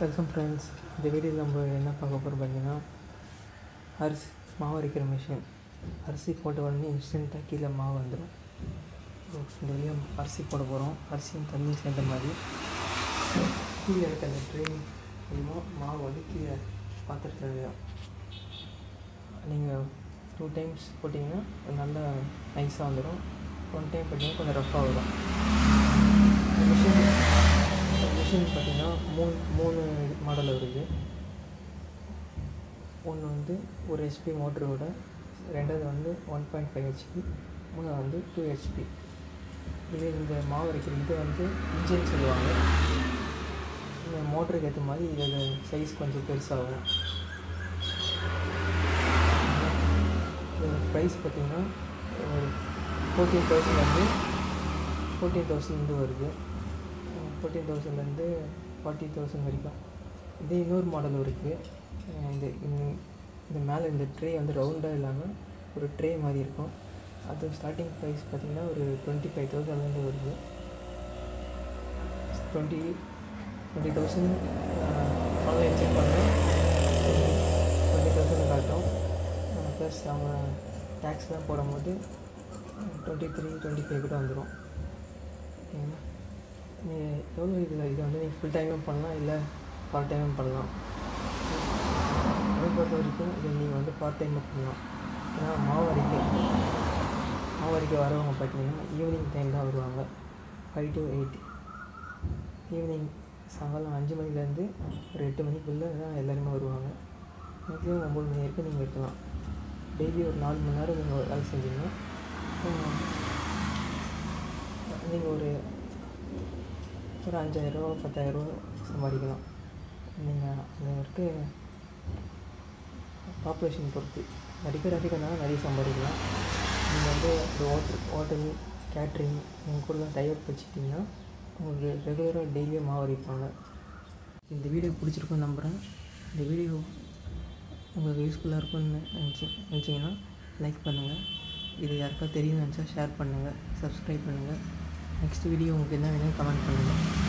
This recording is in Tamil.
வெல்கம் ஃப்ரெண்ட்ஸ் இந்த வீடியோவில் நம்ம என்ன பார்க்க போகிறோம் பார்த்தீங்கன்னா அரிசி மாவு அரைக்கிற மிஷின் அரிசி போட்ட உடனே இன்ஸ்டண்ட்டாக கீழே மாவு வந்துடும் ஸோ இந்த வழியாக அரிசி போட போகிறோம் அரிசியும் தண்ணியும் சேர்ந்த மாதிரி கீழே இருக்க அந்த ட்ரெயின் மூலமாக மாவு வந்து கீழே பாத்திரத்தில் விழும் நீங்கள் டூ டைம்ஸ் போட்டிங்கன்னா நல்லா நைஸாக வந்துடும் ஒன் டைம் போட்டிங்கன்னா கொஞ்சம் ரஃப்பாக வரும் இந்த மிஷின் இந்த மிஷின் பார்த்தீங்கன்னா மூணு மூணு மாடல் வருது ஒன்று வந்து ஒரு ஹெச்பி மோட்டரோட ரெண்டாவது வந்து ஒன் பாயிண்ட் ஃபைவ் ஹெச்பி மூணாவது வந்து டூ ஹெச்பி இது இந்த மாவு அரைக்கிற இது வந்து இன்ஜின் சொல்லுவாங்க இந்த மோட்டருக்கு ஏற்ற மாதிரி இதோட சைஸ் கொஞ்சம் பெருசாகும் இதோட ப்ரைஸ் பார்த்திங்கன்னா ஒரு ஃபோர்டீன் தௌசண்ட் வந்து ஃபோர்டீன் தௌசண்ட்லேருந்து வருது ஃபோர்டீன் தௌசண்ட்லேருந்து ஃபார்ட்டி தௌசண்ட் வரைக்கும் இதே இன்னொரு மாடலும் இருக்குது இந்த இந்த- இந்த மேலே இந்த ட்ரே வந்து ரவுண்டாக இல்லாமல் ஒரு ட்ரே மாதிரி இருக்கும் அது ஸ்டார்டிங் ப்ரைஸ் பார்த்திங்கன்னா ஒரு டுவெண்ட்டி ஃபைவ் தௌசண்ட்லேருந்து வருது twenty twenty thousand online check பண்ணேன் டுவெண்ட்டி தௌசண்ட் காட்டும் ப்ளஸ் அவங்க டேக்ஸ்லாம் போடும்போது டுவெண்ட்டி த்ரீ டுவெண்ட்டி ஃபைவ் கிட்ட வந்துடும் ஓகேங்களா நீ எவ்வளோ இதில் இதை வந்து நீங்கள் ஃபுல் டைமும் பண்ணலாம் இல்லை பார்ட் டைமும் பண்ணலாம் அதை பொறுத்த வரைக்கும் இதை நீங்கள் வந்து பார்ட் டைமும் பண்ணலாம் ஏன்னா மாவு அரைக்க மாவு அரைக்க வரவங்க பார்த்தீங்கன்னா ஈவினிங் டைம் தான் வருவாங்க ஃபைவ் டு எயிட் ஈவினிங் சாயங்காலம் அஞ்சு மணிலேருந்து ஒரு எட்டு மணிக்குள்ளே தான் எல்லாருமே வருவாங்க மேக்ஸிமம் ஒம்பது மணி வரைக்கும் நீங்கள் இருக்கலாம் டெய்லி ஒரு நாலு மணி நேரம் நீங்கள் வேலை செஞ்சீங்கன்னா நீங்கள் ஒரு ஒரு அஞ்சாயிரரூவா பத்தாயிரரூவா சம்பாதிக்கலாம் நீங்கள் அங்கே இருக்க பாப்புலேஷன் பொறுத்து அடிக்கடி அடிக்கடினால நிறைய சம்பாதிக்கலாம் நீங்கள் வந்து ஒரு ஹோட்டல் ஹோட்டல் கேட்ரிங் உங்க கூட டைப் வச்சுக்கிட்டிங்கன்னா உங்களுக்கு ரெகுலராக டெய்லியும் மாவு அரைப்பாங்க இந்த வீடியோ பிடிச்சிருக்குன்னு நம்புகிறேன் இந்த வீடியோ உங்களுக்கு யூஸ்ஃபுல்லாக இருக்கும்னு நினச்சி நினச்சிங்கன்னா லைக் பண்ணுங்கள் இது யாருக்கா தெரியும்னு நினச்சா ஷேர் பண்ணுங்கள் சப்ஸ்கிரைப் பண்ணுங்கள் நெக்ஸ்ட் வீடியோ உங்களுக்கு என்ன வேணும் கமெண்ட் பண்ணுங்கள்